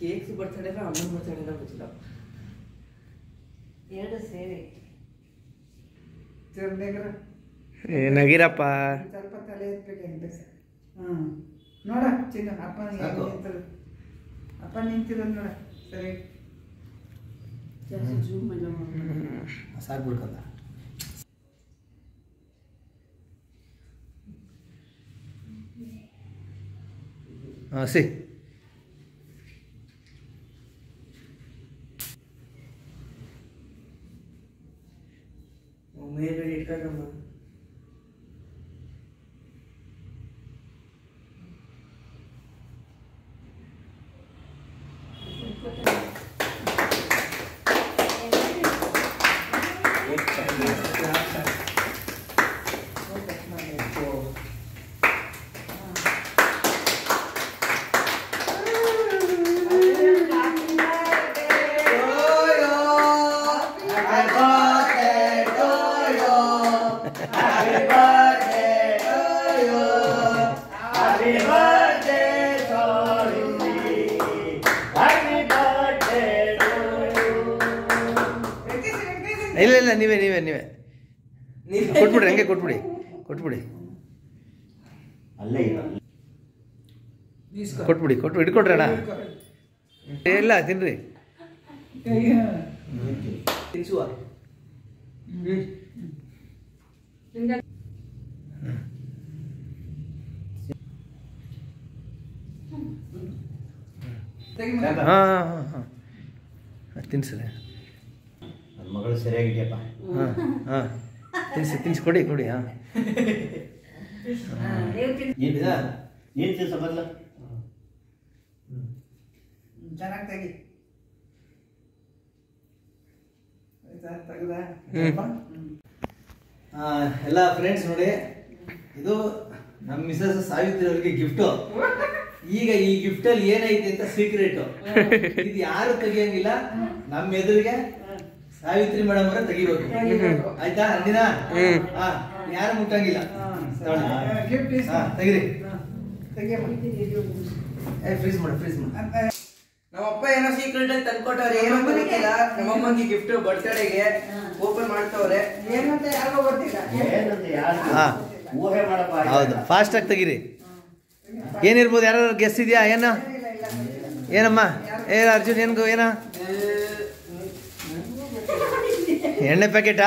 Cake birthday ಅಮ್ಮನ birthday ಗೊತ್ತಿಲ್ಲ ಎರಡು ಸೇರಿ ತಿರ್ಬೇಕ್ರ ನಗಿರಪ್ಪ ಸ್ವಲ್ಪ ತಲೆ ಎತ್ಬೇಕಂತೆ ಹ್ಞೂ ನೋಡ ಚಿನ್ನ ಅಪ್ಪ ಸಾಕು. ನಿಂತಿರು ಅಪ್ಪ ನಿಂತಿರೋದು ನೋಡ ಸರಿ ಜಾಸ್ತಿ ಜೂಮ್ ಎಲ್ಲ ಮಾಡ್ಬೇಡ. ಸಾಕು ಬಿಡ್ಕೊಂಡ ಹಾಂ ಸಿ ಮೇಲ್ಗಡೆ ಇಟ್ಕೊಂಡಮ್ಮ ಇಲ್ಲ ಇಲ್ಲ ನೀವೇ ನೀವೇ ನೀವೇ ಕೊಟ್ಬಿಡ್ರಿ ಹಂಗೆ ಕೊಟ್ಬಿಡಿ ಕೊಟ್ಬಿಡಿ ಅಲ್ಲೇ ಇರೋ ಈಸ್ಕೊ. ಕೊಟ್ಬಿಡಿ ಕೊಟ್ಟು ಹಿಡ್ಕೊಡ್ರಿ ಅಣ್ಣ ಇಲ್ಲ ತಿನ್ರಿ ಕೈಗೆ ತಿನ್ಸುವ ತೆಗಿ ಮಗ. ಹಾಂ ಹಾಂ ಹಾಂ ಹಾಂ ತಿನ್ಸ್ರಿ ನನ್ನ ಮಗಳು ಸರಿಯಾಗಿದೆಯಪ್ಪ ಹಾಂ ಹಾಂ ತಿನ್ಸಿ ತಿನ್ಸಿ ಕೊಡಿ ಕೊಡಿ ಹಾಂ ನೀವು ತಿನ್ ಏನಿದ ಏನು ತಿನ್ಸ ಬದಲ ಹ್ಮ್, ಚೆನ್ನಾಗಿ ತೆಗಿ ಆಯ್ತಾ ತೆಗ್ದ ಹ್ಮ್. ಎಲ್ಲ ಫ್ರೆಂಡ್ಸ್ ನೋಡಿ ಇದು ನಮ್ಮ ಮಿಸಸ್ ಸಾವಿತ್ರಿ ಅವರಿಗೆ ಗಿಫ್ಟು ಈಗ ಈ ಗಿಫ್ಟ್ ಅಲ್ಲಿ ಏನೈತೆ ಅಂತ ಸೀಕ್ರೆಟ್ ಇದು ಯಾರು ತೆಗಿಯಂಗಿಲ್ಲ ನಮ್ಮ ಎದುರಿಗೆ ಸಾವಿತ್ರಿ ಮೇಡಮ್ ಅವರೇ ತೆಗಿಬೇಕು ತೆಗಿಬೇಕು. ಆಯ್ತಾ ಅಂದಿನ ಹಾ ಯಾರು ಮುಟ್ಟಂಗಿಲ್ಲ ತಗೊಳ್ಳಿ. ಗಿಫ್ಟ್ ಹಾ, ತೆಗೀರಿ ತೆಗಿಯಮ್ಮ ಏ ಫ್ರೀಸ್ ಮಾಡು ಫ್ರೀಸ್ ಮಾಡು ನಮ್ಮಪ್ಪ ಏನೋ ಸೀಕ್ರೆಟ್ ಆಗಿ ತಂದ್ಕೊಟ್ಟವ್ರೆ ಏನೋ ಗೊತ್ತಿಲ್ಲ ನಮ್ಮಮ್ಮಂಗೆ ಗಿಫ್ಟ್ ಬರ್ತ್ಡೇಗೆ ಓಪನ್ ಮಾಡ್ತವ್ರೆ ಏನಂತ ಯಾರಿಗೋ ಗೊತ್ತಿಲ್ಲ ಏನಂತ ಯಾರು ಹಾ. ಊಹೆ ಮಾಡಪ್ಪ ಹೌದು ಫಾಸ್ಟ್ ಆಗಿ ತೆಗೀರಿ ಏನಿರ್ಬೋದು ಯಾರು ಗೆಸ್ ಇದೆಯಾ ಏನ ಏನಮ್ಮ ಏ ಅರ್ಜುನ್ ಏನ್ಗೋ ಏನ ಎಣ್ಣೆ ಪ್ಯಾಕೆಟಾ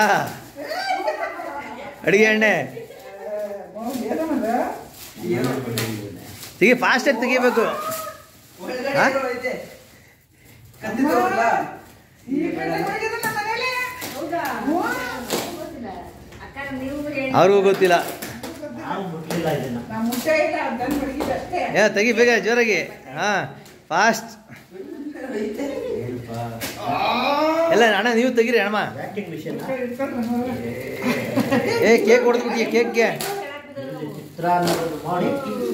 ಅಡಿಗೆ ಎಣ್ಣೆ ಏನಮ್ಮದ ತೆಗಿ ಫಾಸ್ಟಾಗಿ ತೆಗಿಬೇಕು ಒಳಗಡೆ ಹಾ? ಏನೋ ಐತೆ ಕತ್ತಿದ್ದವ್ರಲ್ಲ ಈ ಕಡೆ ಹೋಗಿದ್ದಲ್ಲ ಮನೇಲಿ ಹೌದಾ ಗೊತ್ತಿಲ್ಲ ಅಕ್ಕ ನೀವು ಹೇಳಿ ಅವ್ರಿಗೂ ಗೊತ್ತಿಲ್ಲ ನಾವು ಮುಟ್ಲಿಲ್ಲ ಇದನ್ನ ನಾ ಮುಟ್ಟೆ ಇಲ್ಲ ಅದನ್ನ ಮಡಗಿದಷ್ಟೇ ಏ ತೆಗಿ ಬೇಗ ಜೋರಾಗಿ ಹಾ ಫಾಸ್ಟ್ ಏನಪ್ಪ ಎಲ್ಲ ಅಣ್ಣ ನೀವು ತೆಗೀರಿ ಅಣ್ಣ ವ್ಯಾಕ್ಟಿಂಗ್ ಮಿಷನ್ ಇಟ್ಕೊಂಡು ನೋಡು. ಏ ಕೇಕ್ ಹೊಡೆದ್ಬಿಟ್ಟಿಯ ಕೇಕ್ಗೆ ಚಿತ್ರಾನ್ನವನ್ನು ಮಾಡಿ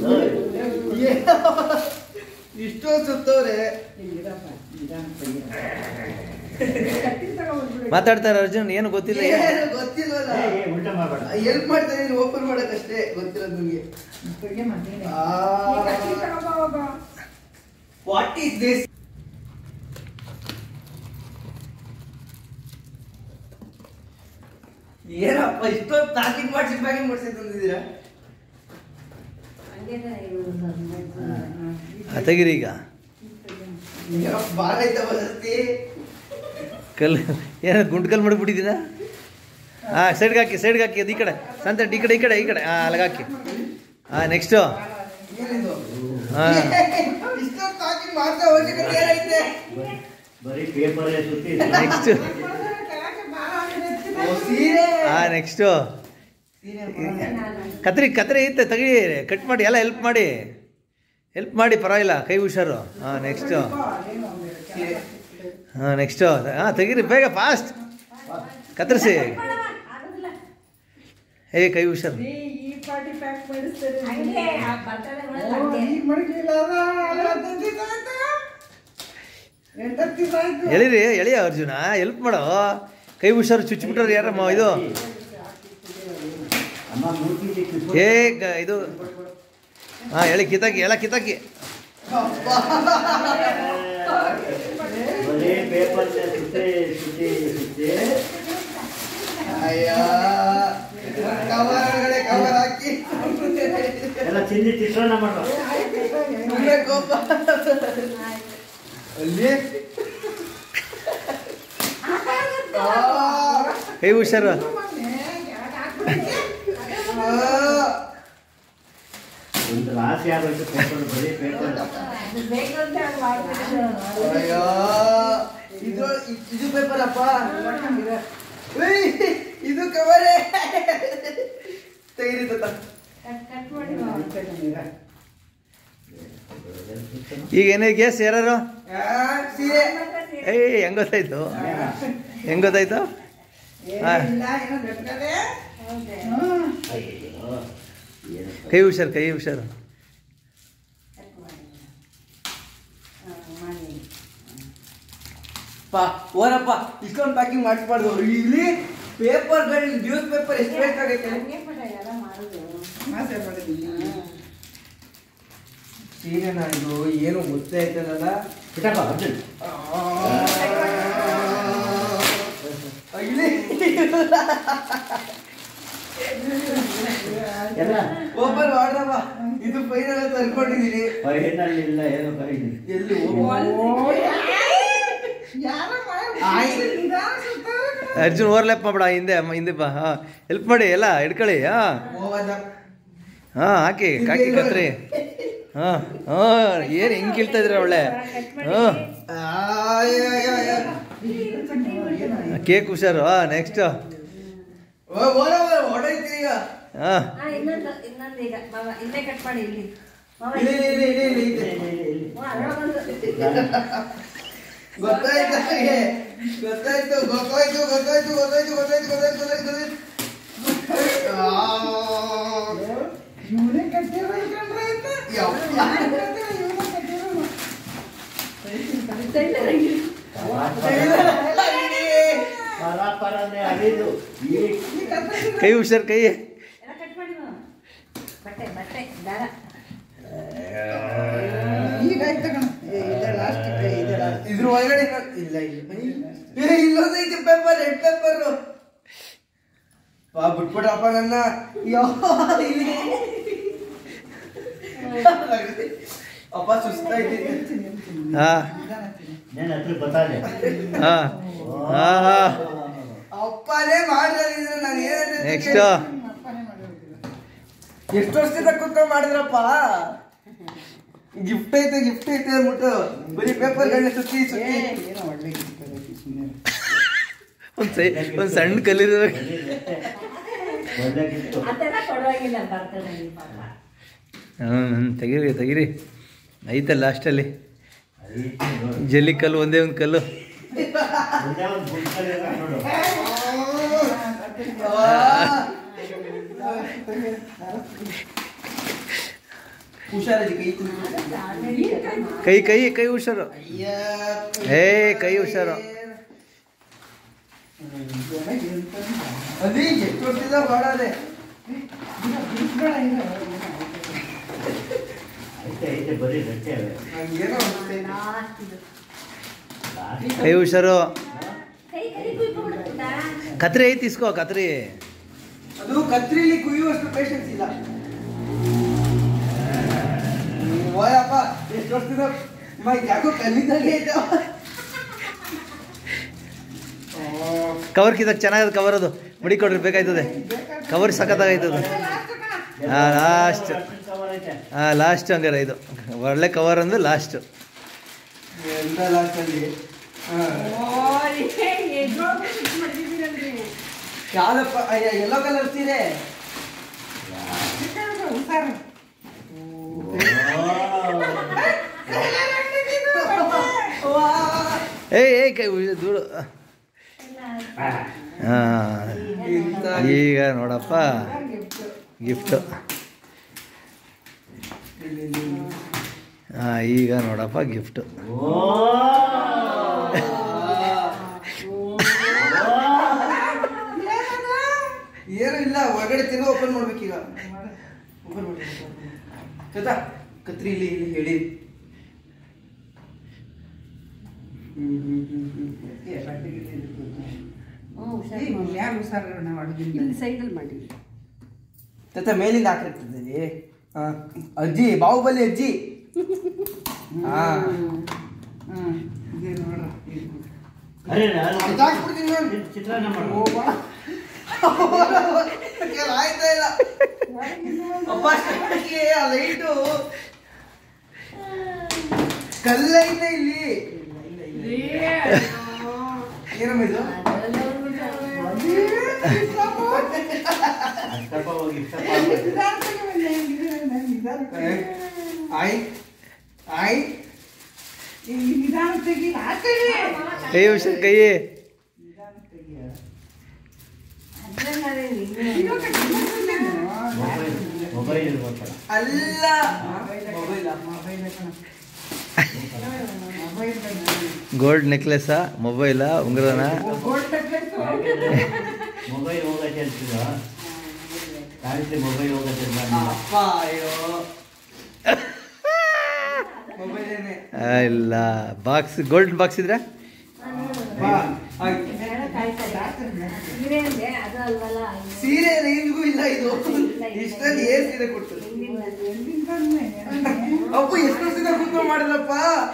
ಇಷ್ಟೊಂದು ಸುತ್ತವ್ರೆ ಇಲ್ಲಪ್ಪ, ನಿಧಾನ ತೆಗಿ. ಕತ್ತಿ ತಗೊಂಡ್ಬಿಡು. ಮಾತಾಡ್ತಾರೆ ಅರ್ಜುನ್ ಏನು ಗೊತ್ತಿಲ್ಲ ಏನು ಏನು ಗೊತ್ತಿಲ್ವಲ್ಲ ಏ, ಏ, ಉಲ್ಟಾ ಮಾಡಬೇಡ ಹೆಲ್ಪ್ ಮಾಡ್ತಾ ಇದೀನಿ ಓಪನ್ ಮಾಡಕ್ಕಷ್ಟೇ ಗೊತ್ತಿರೋದು ನಿಮಗೆ ತೆಗಿಯಮ್ಮ ನೀನೆ. ಆ. ಈ ಕತ್ತಿ ತಗೊಂಬಾ ಹೋಗು. ವಾಟ್ ಈಸ್ ದಿಸ್ ಏನಪ್ಪ ಇಷ್ಟೊಂದು ಪ್ಯಾಕಿಂಗ್ ಮಾಡಿಸಿ ಪ್ಯಾಕಿಂಗ್ ಮಾಡಿಸಿ ತಂದಿದ್ದೀರಾ ಹಂಗೆ ತಾನೇ ಇರೋದು ಸರ್. ಆ, ತೆಗೀರಿ ಈಗ ಏನಪ್ಪ ಭಾಳ ಐತವ ಜಾಸ್ತಿ ಕಲ್ ಏನೋ ಗುಂಡ್ಕಲ್ ಮಾಡಿಬಿಟ್ಟಿದ್ದೀರಾ ಹಾಂ ಸೈಡ್ಗೆ ಹಾಕಿ ಸೈಡ್ಗೆ ಹಾಕಿ ಅದು ಈ ಕಡೆ ಸಂತ ಈ ಕಡೆ ಈ ಕಡೆ ಈ ಕಡೆ ಹಾಂ ಅಲ್ಲಿಗೆ ಹಾಕಿ ಹಾಂ ನೆಕ್ಸ್ಟು ಏನಿದು ಹಾಂ ಇಷ್ಟೊಂದು ಪ್ಯಾಕಿಂಗ್ ಮಾಡ್ತಾ ಅವಶ್ಯಕತೆ ಏನೈತೆ ಬರೀ ಪೇಪರ್ ಸುತ್ತಿ ನೆಕ್ಸ್ಟ್ ಕೆಳಗೆ ಬಾಳ ಹಾಕಿದ್ರೆ ಎತ್ತಿದೆ. ಓ, ಸೀರೆ ಹಾಂ ನೆಕ್ಸ್ಟು ಸೀರೆ ಬರೋಣ. ಕತ್ರಿ ಕತ್ರಿ ಐತೆ ತೆಗಿ ಕಟ್ ಮಾಡಿ ಎಲ್ಲ ಹೆಲ್ಪ್ ಮಾಡಿ ಹೆಲ್ಪ್ ಮಾಡಿ ಪರವಾಗಿಲ್ಲ ಕೈ ಹುಷಾರು ಹಾಂ ನೆಕ್ಸ್ಟು ಅದೇನೋ ಒಂದು ಸೀರೆ ಹಾಂ ನೆಕ್ಸ್ಟು ಹಾಂ ತೆಗೀರಿ ಬೇಗ ಫಾಸ್ಟ್ ಕತ್ತರಿಸಿ ಆಗೋದಿಲ್ಲ ಏ ಕೈ ಹುಷಾರು ಈ ಈ ಪಾರ್ಟಿ ಪ್ಯಾಕ್ ಮಾಡಿಸ್ತಾರೆ ಹಂಗೆ ಆ ಬರ್ತಡೇ ಓ, ಮಾಡೋದು ಹಂಗೆ ಈಗ ಮಡಗಿಲ್ಲ ಅದ, ಅಲ್ಲ, ಹತ್ತತ್ತು ದಿವ್ಸ ಆಯ್ತು. ಎಂಟತ್ತು ದಿವ್ಸ ಆಯ್ತು. ಎಳಿರಿ ಎಳಿಯ ಅರ್ಜುನ ಹೆಲ್ಪ್ ಮಾಡೋ ಕೈ ಹುಷಾರು ಚುಚ್ಚಿಬಿಟ್ರೆ ಯಾರಮ್ಮ ಇದು ಅಮ್ಮ ಮೂರ್ತಿ ಏ ಗ- ಇದು ಹಾಂ ಎಳಿ ಕಿತ್ತಾಕಿ ಎಲ್ಲ ಕಿತ್ತಾಕಿ ಸುತ್ತಿ ಸುತ್ತಿ ಅಯ್ಯ ಕವರ್ ಒಳಗಡೆ ಕವರ್ ಹಾಕಿ ಎಲ್ಲ ತಿಂದು ಚಿತ್ರಾನ್ನ ಮಾಡೋ ಸುಮ್ಮನೆ ಕೋಪ ಅಲ್ಲಿ ಆ, ಕೈ ಹುಷಾರು ಆ. ಒಂದು ರಾಶಿ ಆಗೋಯ್ತು ಪೇಪರ್ ಬರೀ ಪೇಪರ್ ಅದು ಬೇಕು ಅಂತ ಮಾಡ್ಬಿಟ್ಟು ಅಯ್ಯೋ ಇದು ಇದು ಪೇಪರ್ ಅಪ್ಪ ಉಯ್, ಇದು ಕವರೇ ತೆಗೀರಿ ತಾತ. ಕಟ್ ಕಟ್ ಮಾಡಿ ಈಗ ಏನೇ ಗ್ಯಾಸ್ ಯಾರು ಆ, ಸೀರೆ ಏಯ್ ಹೆಂಗ್ ಗೊತ್ತಾಯ್ತು ಹೆಂಗ್ ಗೊತ್ತಾಯ್ತು ಹಾ. ಏನಿಲ್ಲ ಏನೋ ಗಟ್ಕದೆ ಹ್ಮ್ ಅಯ್ಯೋ ಏನಪ್ಪ ಕೈ ಹುಷಾರು ಕೈ ಹುಷಾರು ಕಟ್ ಮಾಡಿ ಹಾ, ಮಾಡಿ ಪಾ ಓರಪ್ಪ ಇಷ್ಟೊಂದು ಪ್ಯಾಕಿಂಗ್ ಮಾಡಿಸ್ಬಾರ್ದು ಇಲ್ಲಿ ಪೇಪರ್ಗಳು ನ್ಯೂಸ್ ಪೇಪರ್ ಎಷ್ಟು ಬೇಕಾಗೈತೆ ಹಂಗೆ ಪಟ ಎಲ್ಲ ಮಾಡೋದು ಆಸೆ ಪಡ್ತೀನಿ ಸೀರೆನಾ ಇದು ಏನು ಗೊತ್ತೇ ಆಯ್ತಲ್ಲ ಬಿಟ್ಟಪ್ಪ ಅರ್ಜುನ್ ಇಲ್ಲಿ ಎಲ್ಲ ಓಪನ್ ಮಾಡ್ರಪ್ಪ ಇದು ಫೈನಲ್ ತಂದ್ಕೊಂಡಿದೀನಿ ಫೈನಲ್ಲಿ ಇಲ್ಲ ಏನೋ ಫೈನ್ ಎಲ್ಲಿ ಯಾರೋ ಆಯ್. ನಿಧಾನ ಸುತ್ತಾರೆ ಕಣೋ. ಅರ್ಜುನ್ ಓವರ್ಲ್ಯಾಪ್ ಮಾಡ್ಬೇಡ ಹಿಂದೆ ಅಮ್ಮ ಹಿಂದೆ ಬಾ ಹಾಂ ಹೆಲ್ಪ್ ಮಾಡಿ ಎಲ್ಲ ಹಿಡ್ಕೊಳ್ಳಿ ಹಾಂ ಹಾಂ ಹಾಕಿ ಕಾಕಿ ಕತ್ರಿ ಹಾಂ ಹಾಂ ಏನು ಹಿಂಗೆ ಕೀಳ್ತಾ ಇದ್ದೀರ ಒಳ್ಳೆ ಹಾಂ ಕೇಕ್ ಹುಷಾರು ಹಾಂ ನೆಕ್ಸ್ಟ್ ಹೊಡೈತಿ ಈಗ ಹಾಂ ಹಾ ಇನ್ನೊಂದು ಇನ್ನೊಂದು ಈಗ ಮಾವ ಇನ್ನೇ ಕಟ್ ಮಾಡಿ ಇಲ್ಲಿ ಮಾವ ಇಲ್ಲಿ ಇಲ್ಲಿ ಇಲ್ಲಿ ಇಲ್ಲಿ ಇಲ್ಲಿ ಇದೆ. ವಾ, ಅದ್ರೊಳಗೊಂದು. ಗೊತ್ತಾಯ್ತು ನನಗೆ. ಗೊತ್ತಾಯ್ತು ಗೊತ್ತಾಯ್ತು ಗೊತ್ತಾಯ್ತು ಗೊತ್ತಾಯ್ತು ಗೊತ್ತಾಯ್ತು ಗೊತ್ತಾಯ್ತು ಗೊತ್ತಾಯ್ತು ಗೊತ್ತಾಯ್ತು ಆ. ಇವ್ನೇ ಕಟ್ಟಿರೋ ಕಣ್ರೆ ಅಂತ. ಯಪ್ಪ. ಯಾರ್ ಕಟ್ಟಿರೋ ಇವ್ನೇ ಕಟ್ಟಿರೋನು. ಪರ ಪರನೇ ಅರಿದು ಈ ಈ ಕತ್ತರಿಸಿದ ಕೈ ಹುಷಾರು ಕೈ ಎಲ್ಲ ಕಟ್ ಮಾಡಿ ಮಾವ. ಬಟ್ಟೆ ಬಟ್ಟೆ ದಾರ ಈಗ ಆಯ್ತು ಕಣ ಏ, ಇದೆ ಲಾಸ್ಟ್ ಇದೆ ಲಾಸ್ಟ್ ಇದ್ರ ಒಳಗಡೆ ಇನ್ನೊಂದ್- ಇಲ್ಲ ಇಲ್ಲ ಏ ಇಲ್ಲೊಂದೈತಿ ಪೇಪರ್ ರೆಡ್ ಪೇಪರ್ ಬಾ ಬಿಟ್ಬಿಡಪ್ಪ ನನ್ನ ಯೋ ಇಲ್ಲಿ ಅಪ್ಪ ಸುಸ್ತಾಯ್ತೈತೆ ಹಾಂ ನನ್ನ ಹತ್ರ ಬತ್ತಾನೆ ಹಾಂ ಹಾಂ ಹಾಂ ಅಪ್ಪನೇ ಮಾಡಿದ್ರೆ ನಾನು ಏನ್ ನೆಕ್ಸ್ಟ್ ಅಪ್ಪನೇ ಮಾಡಿರೋದು ಎಷ್ಟು ವರ್ಷದಿಂದ ಕುತ್ಕೊಂಡ್ ಮಾಡಿದ್ರಪ್ಪ ಗಿಫ್ಟ್ ಐತೆ ಗಿಫ್ಟ್ ಐತೆ ಅಂದ್ಬಿಟ್ಟು ಬರೀ ಪೇಪರ್ಗಳನ್ನ ಸುತ್ತಿ ಏ ಸುತ್ತಿ ಏನೋ ಒಳ್ಳೆ gift ಆಗೈತಿ ಸುಮ್ನೆ. ಒಂದು ಸೈ ಒಂದು ಸಣ್ಣ ಕಲ್ಲಿರ್ಬೇಕು ಒಳ್ಳೆ ಗಿಫ್ಟು ಅದೆಲ್ಲ ಕೊಡುವಾಗಿಲ್ಲ ಬರ್ತದೆ ಈ ಪಾಪ ಹ್ಞೂ ತೆಗೀರಿ ತೆಗೀರಿ ಐತಲ್ಲ ಲಾಸ್ಟಲ್ಲಿ ಐತಿ ನೋಡು ಜಲ್ಲಿ ಕಲ್ಲು ಒಂದೇ ಒಂದು ಕಲ್ಲು ಒಂದೇ ಒಂದು ಗುಂಪಲ್ಲಿ ಇರೋ ನೋಡು ಹುಷಾರಾಗಿ ಕೈ ತುಳ್ಕೊಂಡು. ಕೈ ಕೈ ಕೈ ಹುಷಾರು ಅಯ್ಯ ಏ, ಕೈ ಹುಷಾರು. ಇವಾಗ ಎಂತಂತ? ಅದೇ ಎಷ್ಟು ವರ್ಷದಿಂದ ಮಾಡೋದೆ ಈಗ ಬಿಡ್ಸ್ಬೇಡ ಈಗ. ಐತೆ ಐತೆ ಬರೀ ಗಟ್ಟಿ ಅವೆ ನಂಗೇನೋ ಅನ್ಸುತ್ತೆ. ಲಾಸ್ಟ್ ಇದು ಕೈ ಹುಷಾರು ಕೈ ಕೈ ಕುಯ್ಕೊಂಡ್ಬಿಡ್ತಾ ಕತ್ರಿ ಐತಿ ಇಸ್ಕೋ ಕತ್ರಿ ಅದು ಕತ್ರಿಲಿ ಕುಯ್ಯುವಷ್ಟು ಪೇಷನ್ಸ್ ಇಲ್ಲ ಓಯಪ್ಪ ಎಷ್ಟು ವರ್ಷದಿಂದ ಮ ಯಾಕೋ ಕಲ್ಲಿದ್ದಂಗೆ ಐತೆ ಕವರ್ ಕಿದಕ್ ಚೆನ್ನಾಗದ ಕವರ್ ಅದು ಮುಡಿ ಕೊಡ್ರಿ ಬೇಕಾಯ್ತದೆ ಕವರ್ ಸಖತ್ತಾಗೈತದೆ ಹಾಂ ಲಾಸ್ಟ್ ಕವರ್ ಐತೆ ಹಾಂ ಲಾಸ್ಟ್ ಹಂಗಾರೆ ಇದು ಒಳ್ಳೆ ಕವರ್ ಅಂದ್ರೆ ಲಾಸ್ಟ್ ಎಂತ ಲಾಸ್ಟಲ್ಲಿ ಯಾವ್ದಪ್ಪ ಅಯ್ಯ ಎಲ್ಲೋ ಕಲರ್ ಸೀರೆ ಚಿಕ್ಕದು ಹುಷಾರು. ಏಯ್ ಏಯ್ ಕೈ ಉ- ಧೂಳು ಹಾಂ ಇಂಥ ಈಗ ನೋಡಪ್ಪ ಗಿಫ್ಟು ಹಾಂ ಈಗ ನೋಡಪ್ಪ ಗಿಫ್ಟು ಓ ಏನು ಇಲ್ಲ ಒಳಗಡೆ ತಿನ್ನೋ ಓಪನ್ ಮಾಡ್ಬೇಕೀಗ ಓಪನ್ ಮಾಡಿ ಕತ್ತಾ ಕತ್ರಿ ಇಲ್ಲಿ ಇಲ್ಲಿ ಹೇಳಿ ಏ, ಬಟ್ಟೆ ಗಿಟ್ಟೆ ಇಟ್ಕೊಳ್ತೀನಿ. ಹ್ಞೂ ಹುಷಾರ್ ಏ, ಮಾಡು. ಯಾರು ಹುಷಾರು ನಾವು ಅಡುಗೆ ಇಲ್ಲಿ ಸೈಡಲ್ಲಿ ಮಾಡಿ ತತ್ತ ಮೇಲಿಂದ ಹಾಕಿರ್ತಿದ್ದೀವಿ ಹಾ ಅಜ್ಜಿ ಬಾಹುಬಲಿ ಅಜ್ಜಿ ಹಾ ಹ್ಮ್ ಇದೇ ನೋಡ್ರ ಅರೆ ನಾನು ಅರ್ಧ ಹಾಕ್ಬಿಡ್ತೀನಿ ನೋಡಿ. ಚಿತ್ರಾನ್ನ ಮಾಡು ಕೆಲ ಆಯ್ತಾ ಇಲ್ಲ ಅಪ್ಪ ಶಕ್ತಿಗೆ ಆ ಲೈಟು ಕಲ್ಲೈತೆ ಇಲ್ಲಿ ಏನಮ್ಮ ಇದು ಅಷ್ಟಪ್ಪ ಹೋಗಿ ಇಷ್ಟಪ್ಪ ಆಗ್ಬೇಕು. ಆಯ್ ಆಯ್ ನಿಧಾನ ತೆಗಿ ಹಾಕಲಿ ಕೈ ಹುಷಾರ್ ಕೈ ನಿಧಾನ ತೆಗಿ ಮೊಬೈಲ್ ಮೊಬೈಲ್ ಇರ್ಬೇಕಲ್ಲ ಅಲ್ಲ ಮೊಬೈಲ್ ಮೊಬೈಲ್ ಮೊಬೈಲ್ ಗೋಲ್ಡ್ ನೆಕ್ಲೆಸ್ಸಾ ಮೊಬೈಲಾ ಉಂಗುರನ ಗೋಲ್ಡ್ ನೆಕ್ಲೆಸ್ ಮೊಬೈಲ್ ಹೋಗತ್ತೆ ಅಂತಿದ ಕಾಣಿಸ್ಲಿ ಮೊಬೈಲ್ ಹೋಗತ್ತೆ ಅಂತ ಅಂದಿಲ್ಲ. ಅಪ್ಪ ಅಯ್ಯೋ ಮೊಬೈಲ್ ಏನೇ ಆ, ಇಲ್ಲ ಬಾಕ್ಸ್ ಗೋಲ್ಡ್ ಬಾಕ್ಸ್ ಇದ್ರೆ ಬಾ ಆಯ್ತು. ಬೇಡ ಕಾಯ್ತಾ ಸೀರೆ ಅಂದೆ ಅದು ಅಲ್ವಲ್ಲ ಇದು. ಸೀರೆ ರೇಂಜ್ಗೂ ಇಲ್ಲ ಇದು ಇಲ್ಲ, ಇಲ್ಲ. ಇಷ್ಟಲ್ಲಿ ಏನ್ ಸೀರೆ ಕೊಡ್ತು ಹಿಂದಿನ ಎಲ್ಲಿಂದ ಬಂದೆ? ಅಪ್ಪ ಎಷ್ಟು ವರ್ಷದಿಂದ ಕುತ್ಕೊಂಡು ಮಾಡಿದ್ರಪ್ಪ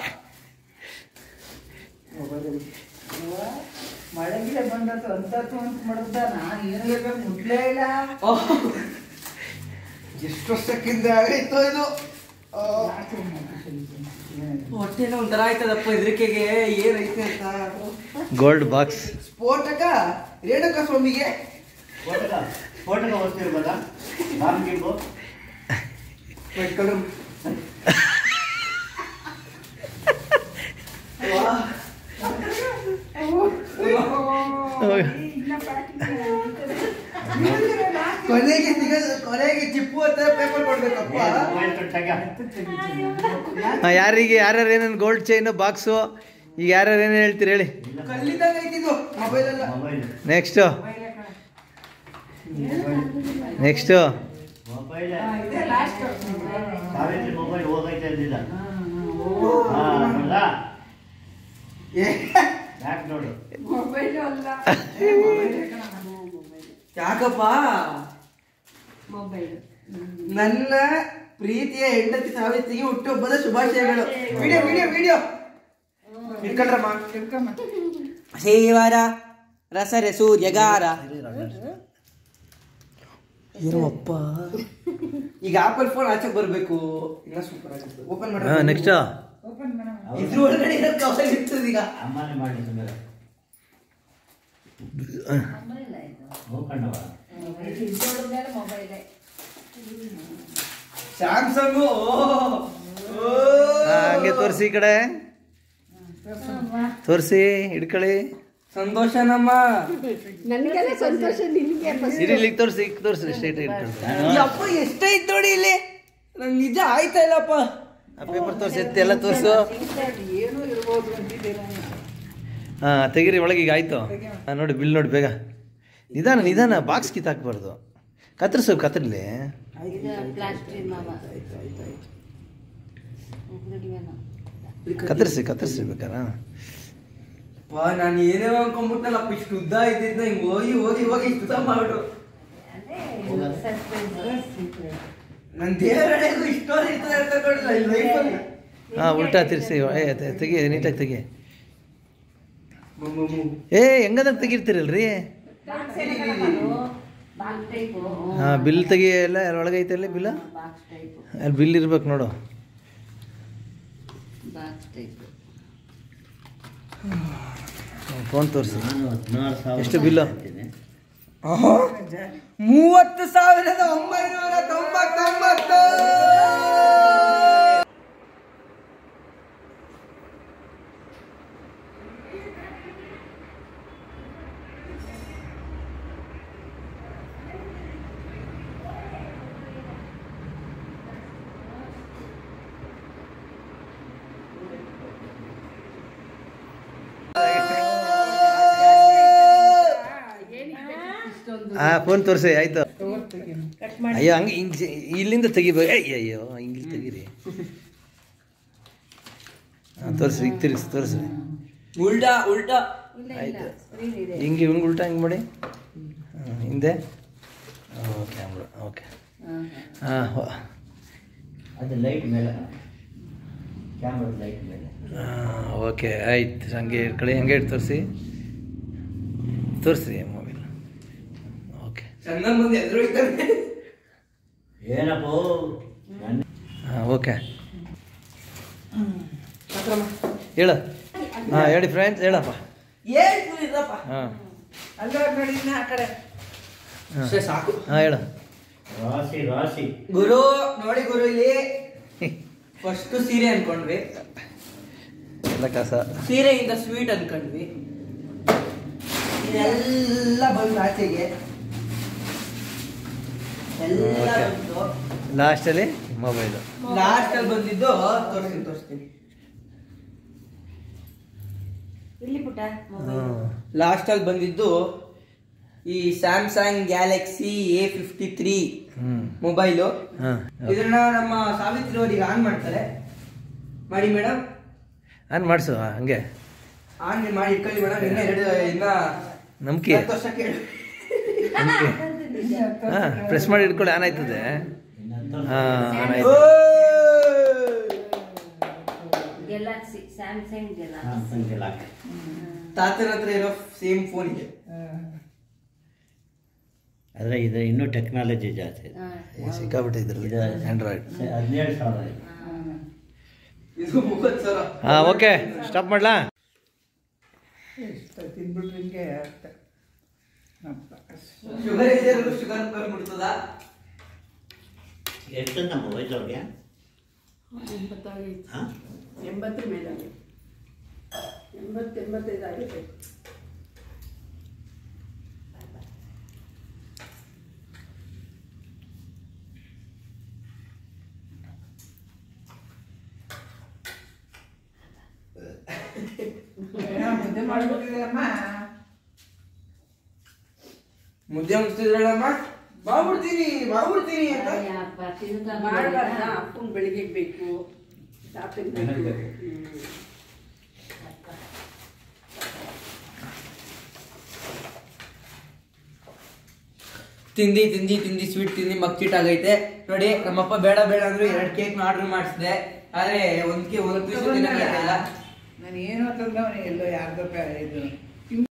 ಅವ್ವ, ಮಳೆಗಿಲೆ ಬಂದದ್ದು ಅಂತದ್ದು ಅಂತ ಮಾಡ್ದ ನಾನು ಏನು ಹೇಳ್ಬೇಕು ಮುಟ್ಲೇ ಇಲ್ಲ ಓಹ್. ಎಷ್ಟು ವರ್ಷಕ್ಕಿಂತ ಆಗೈತೋ ಇದು ಆ, ಹೊಟ್ಟೆನ ಒಂಥರ ಆಯ್ತದಪ್ಪ ಹೆದರಿಕೆಗೆ ಏನೈತೆ ಅಂತ ಗೋಲ್ಡ್ ಬಾಕ್ಸ್ ಸ್ಫೋಟಕ ರೇಣುಕಾ ಸ್ವಾಮಿಗೆ ಫೋಟೋಗ ಫೋಟೋಗ ವಸ್ತು ಇರ್ಬೋದಾ ಬಾಂಬ್ ಗಿಂಬು ಇಟ್ಕೊಂಡು ವಾ. ಕೊನೆಗೆ ಸಿಗದು ಕೊನೆಗೆ ಚಿಪ್ಪು ಅಂತ ಪೇಪರ್ ಕೊಡ್ಬೇಕಪ್ಪ ಮೊಬೈಲ್ ಕಟ್ಟಾಗ ಯಾರಿಗೆ ಯಾರ್ಯಾರು ಏನೇನು ಗೋಲ್ಡ್ ಚೈನು ಬಾಕ್ಸು ಈಗ ಯಾರ್ಯಾರು ಏನೇನು ಹೇಳ್ತೀರಿ ಹೇಳಿ ಕಲ್ಲಿದ್ದಂಗೆ ಐತಿದು ಮೊಬೈಲ್ ಅಲ್ಲ ಮೊಬೈಲ್ ನೆಕ್ಸ್ಟು ನೆಕ್ಸ್ಟು ಮೊಬೈಲ್ ಇದೆ ಲಾಸ್ಟ್ ಸಾವಿತ್ರಿ ಮೊಬೈಲ್ ಹೋಗೈತೆ ಅಂದಿಲ್ಲ ಹಾ ನೋಡ್ದಾ ಏ, ಯಾಕೆ ನೋಡು ಮೊಬೈಲ್ ಅಲ್ಲ ಯಾಕಪ್ಪ ಮೊಬೈಲ್ ನನ್ನ ಪ್ರೀತಿಯ ಹೆಂಡತಿ ಸಾವಿತ್ರಿಗೆ ಹುಟ್ಟುಹಬ್ಬದ ಶುಭಾಶಯಗಳು ವಿಡಿಯೋ ವಿಡಿಯೋ ವಿಡಿಯೋ ಇಟ್ಕೊಂಡ್ರಮ್ಮ ತಿಳ್ಕೊಂಬ ಶ್ರೀವಾರ ರಸರೆ ಸೂರ್ಯಗಾರ ಏನಪ್ಪ ಈಗ ಆಪಲ್ ಫೋನ್ ಆಚೆ ಬರ್ಬೇಕು ಇಲ್ಲ ಸೂಪರ್ ಆಗುತ್ತೆ ಓಪನ್ ಹಾಂ ಮಾಡಿ ನೆಕ್ಸ್ಟು ಓಪನ್ ಮಾಡೋಣ ಇದ್ರ ಒಳಗಡೆ ಇರೋ ಕವರ್ ಇರ್ತದೆ ಈಗ ಅಮ್ಮನೇ ಮಾಡಿ ಸುಮ್ಮನೆ ಮೊಬೈಲ್ ಆಯ್ತು ಹೋಗ್ಕೊಂಡವ ಇದ್ದೋಳ ಮೇಲೆ ಮೊಬೈಲೇ ಸ್ಯಾಮ್ಸಂಗ್ ಹಂಗೆ ತೋರಿಸಿ ಈ ಕಡೆ ತೋರಿಸಿ ಹಿಡ್ಕೊಳ್ಳಿ ಸಂತೋಷ ನಮ್ಮ ನನಗೆಲ್ಲ ಸಂತೋಷ ನಿನಗೆ ಇರಿ ಇಲ್ಲಿಗೆ ತೋರಿಸಿ ಈಗ ತೋರಿಸಿ ಸ್ಟ್ರೈಟ್ ಇಟ್ಕೊಂಡು ಈ ಅಪ್ಪ ಎಷ್ಟೈತ್ ನೋಡಿ ಇಲ್ಲಿ ನಂಗೆ ನಿಜ ಆಯ್ತಾ ಇಲ್ಲಪ್ಪ ಆ ಪೇಪರ್ ತೋರಿಸಿ ಎತ್ತಿ ಎಲ್ಲ ತೋರಿಸು ಏನೋ ಇರ್ಬೋದು ಅಂತಿದ್ದೀರ ಹಾಂ ತೆಗೀರಿ ಒಳಗೆ ಈಗ ಆಯಿತು ಹಾಂ ನೋಡಿ ಬಿಲ್ ನೋಡಿ ಬೇಗ ನಿಧಾನ ನಿಧಾನ ಬಾಕ್ಸ್ ಕಿತ್ತಾಕ್ಬಾರ್ದು ಕತ್ತರಿಸು ಕತ್ತರಿಲಿ ಇದು ಪ್ಲಾಸ್ಟಿಕ್ ಮಾವ ಕತ್ತರಿಸಿ ಕತ್ತರಿಸಿ ಬೇಕಾರ ಅಪ್ಪ ನಾನು ಏನೇ ಅನ್ಕೊಂಡ್ಬಿಟ್ನಲ್ಲಪ್ಪ ಇಷ್ಟು ಉದ್ದ ಇದ್ದಿದ್ನ ಹಿಂಗ್ ಹೋಗಿ ಹೋಗಿ ಹೋಗಿ ಇಷ್ಟು ಉದ್ದ ಮಾಡ್ಬಿಡು ನನ್ನ ದೇವರಡೆಗೂ ಇಷ್ಟೊಂದು ಇರ್ತದೆ ಅಂತ ಕೊಡಿಲ್ಲ ಈ ಲೈಫಲ್ಲಿ ಹಾಂ ಉಲ್ಟಾ ತಿರ್ಸಿ ಏ ತೆ- ತೆಗಿ ನೀಟಾಗಿ ತೆಗಿ ಏ ಹೆಂಗದ ತೆಗಿರ್ತೀರಲ್ರಿ ಬಾಕ್ಸ್ ಟೈಪು ಹಾಂ ಬಿಲ್ ತೆಗಿ ಎಲ್ಲ ಒಳಗೆ ಐತೆ ಅಲ್ಲಿ ಬಿಲ್ಲ ಬಾಕ್ಸ್ ಟೈಪು ಅಲ್ಲಿ ಬಿಲ್ ಇರ್ಬೇಕು ನೋಡು ಬಾಕ್ಸ್ ಟೈಪು ಫೋನ್ ತೋರಿಸಿ ನಾನು ಹದಿನಾರು ಸಾವಿರ ಎಷ್ಟು ಬಿಲ್ಲು? ಅಂತೀನಿ. ಮೂವತ್ತು ಸಾವಿರದ ಒಂಬೈನೂರ ತೊಂಬತ್ತೊಂಬತ್ತು ಹಾಂ ಫೋನ್ ತೋರಿಸಿ ಆಯಿತು ಕಟ್ ಮಾಡಿ ಅಯ್ಯೋ ಹಂಗೆ ಹಿಂಗೆ ಇಲ್ಲಿಂದ ತೆಗಿಬೇಕು ಅಯ್ಯ ಅಯ್ಯೋ ಹಿಂಗೆ ತೆಗೀರಿ ಹಾಂ ತೋರಿಸಿ ಈಗ ತಿರ್ಗಿಸಿ ತೋರಿಸಿ ಉಲ್ಟಾ ಉಲ್ಟಾ ಇಲ್ಲ ಇಲ್ಲ ಆಯ್ತು. ಸ್ಕ್ರೀನ್ ಇದೆ ಹಿಂಗೆ ಹಿಂಗೆ ಉಲ್ಟಾ ಹಿಂಗೆ ಮಾಡಿ ಹಾಂ, ಹಿಂದೆ ಕ್ಯಾಮ್ರಾ ಓಕೆ ಹಾಂ ಅದು ಲೈಟ್ ಮೇಲೆ ಕ್ಯಾಮ್ರಾ ಲೈಟ್ ಮೇಲೆ ಓಕೆ ಆಯ್ತು ಹಂಗೆ ಇಟ್ಕೊಳ್ಳಿ ಹಂಗೆ ಇಟ್ಟು ತೋರಿಸಿ ತೋರಿಸಿ ಮೊಬೈಲ್ ಓಕೆ ಚಂದನ್ ಮುಂದೆ ಎದುರು ಇದ್ದಾನೆ ಏನಪ್ಪೋ ನನ್ನ ಹಾಂ ಓಕೆ ಹೇಳು ಹಾಂ ಹೇಳಿ ಫ್ರೆಂಡ್ಸ್ ಹೇಳಪ್ಪ ಏನ್ ಇರಪ್ಪ ಹಾಂ ಅಲ್ಲ ನೋಡಿ ಇನ್ನ ಆ ಕಡೆ ಅಷ್ಟೇ ಸಾಕು ಹಾಂ ಹೇಳು ರಾಶಿ ರಾಶಿ ಗುರು ನೋಡಿ ಗುರು ಇಲ್ಲಿ ಫಸ್ಟ್ ಸೀರೆ ಅನ್ಕೊಂಡ್ವಿ ಎಲ್ಲ ಕಸ ಸೀರೆಯಿಂದ ಸ್ವೀಟ್ ಅನ್ಕೊಂಡ್ವಿ ಇದೆಲ್ಲ ಬಂದು ಆಚೆಗೆ ಎಲ್ಲ Okay. ಬಂತು ಲಾಸ್ಟಲ್ಲಿ ಮೊಬೈಲು ಲಾಸ್ಟ್ ಅಲ್ಲಿ ಬಂದಿದ್ದು ತೋರಿಸ್ತೀನಿ ತೋರಿಸ್ತೀನಿ ಇಲ್ಲಿ ಪುಟ್ಟ ಮೊಬೈಲ್ ಹ್ಞೂ ಲಾಸ್ಟ್ ಅಲ್ಲಿ ಬಂದಿದ್ದು ಈ Samsung Galaxy A fifty three ಹ್ಞೂ ಮೊಬೈಲು ಹಾಂ ಇದನ್ನ ನಮ್ಮ ಸಾವಿತ್ರಿ ಅವರಿಗೆ ಆನ್ ಮಾಡ್ತಾರೆ ಮಾಡಿ ಮೇಡಮ್ ಆನ್ ಮಾಡಿಸು ಹಂಗೆ ಆನ್ ಮಾಡಿ ಇಟ್ಕೊಳ್ಳಿ ಮೇಡಮ್ ಇನ್ನ ಎರಡು ಇನ್ನ ನಂಬಿಕೆ ಹತ್ತು ವರ್ಷ ಕೇಳಿ ನಂಬಿಕೆ ಹಾಂ ಪ್ರೆಸ್ ಮಾಡಿ ಇಟ್ಕೊಳ್ಳಿ ಆನ್ ಆಯ್ತದೆ ಇನ್ನೊಂದು ಹಾಂ ಆನ್ ಆಯ್ತು ಗೆಲಾಕ್ಸಿ ಸ್ಯಾಮ್ಸಂಗ್ ಗೆಲಾಕ್ಸಿ ಸ್ಯಾಮ್ಸಂಗ್ ಗೆಲಾಕ್ ತಾತನ ಹತ್ರ ಇರೋ ಸೇಮ್ ಫೋನ್ ಇದೆ ಆದರೆ ಇದು ಇನ್ನೂ ಟೆಕ್ನಾಲಜಿ ಜಾಸ್ತಿ ಇದೆ ಹಾ. ಸಿಕ್ಕಾಬಿಟ್ಟೆ ಇದ್ರಲ್ಲಿ ಇದು ಆ್ಯಂಡ್ರಾಯ್ಡ್ ಹದಿನೇಳು ಸಾವಿರ ಇದೆ ಇದು ಮೂವತ್ತು ಸಾವಿರ ಹಾಂ ಓಕೆ ಸ್ಟಾಪ್ ಮಾಡ್ಲಾ ಇಷ್ಟ ತಿಂದ್ಬಿಟ್ರೆ ಹಿಂಗೆ ಅಷ್ಟೆ ಅಪ್ಪ. ಶುಗರ್ ಇದೆ ಶುಗರ್ ಬಂದ್ಬಿಡ್ತದ ಎಷ್ಟು ನಮ್ಮ ವಯಸ್ಸವ್ರಿಗೆ ಎಂಬತ್ತಾಗೈತೆ ಹಾಂ ಎಂಬತ್ತರ ಮೇಲಾಗಿದೆ ಎಂಬತ್ತು ಎಂಬತ್ತೈದು ಆಗಿದೆ ಏನೋ ಮುದ್ದೆ ಮಾಡ್ಬಿಟ್ಟಿದೆ ಅಮ್ಮ ಮುದ್ದೆ ಮುಗಿಸ್ತಿದ್ರಲ್ಲಮ್ಮ ಮಾಡ್ಬಿಡ್ತೀನಿ ಮಾಡ್ಬಿಡ್ತೀನಿ ಅಂತ ಯಪ್ಪ, ತಿಂತಾ ಮಾಡಬಾರ್ದ ಬಂದಿಲ್ಲ. ಅಪ್ಪನ ಬೆಳಿಗ್ಗೆ ಬೇಕು ತಾತನ ನನಗೆ ಬೇಕು ಬೇಕು. ಹ್ಮ್. ತಿಂದಿ ತಿಂದಿ ತಿಂದಿ ಸ್ವೀಟ್ ತಿಂದಿ ಮಗ್ಚಿಟ್ ಆಗೈತೆ ನೋಡಿ ನಮ್ಮಪ್ಪ ಬೇಡ ಬೇಡ ಅಂದ್ರು ಎರಡು ಕೇಕ್ ಆರ್ಡರ್ ಮಾಡಿಸಿದೆ ಆದ್ರೆ ಒಂದ್ ಕೇ ಒಂದ್ ಪೀಸ್ ತಿನ್ನಕ್ಕಾಗ್ತಿಲ್ಲ ನಾನು ಏನು ಅಂತಂದ್ರೆ ಅವನು ಎಲ್ಲೋ ಯಾರ್ದೋ ಇದು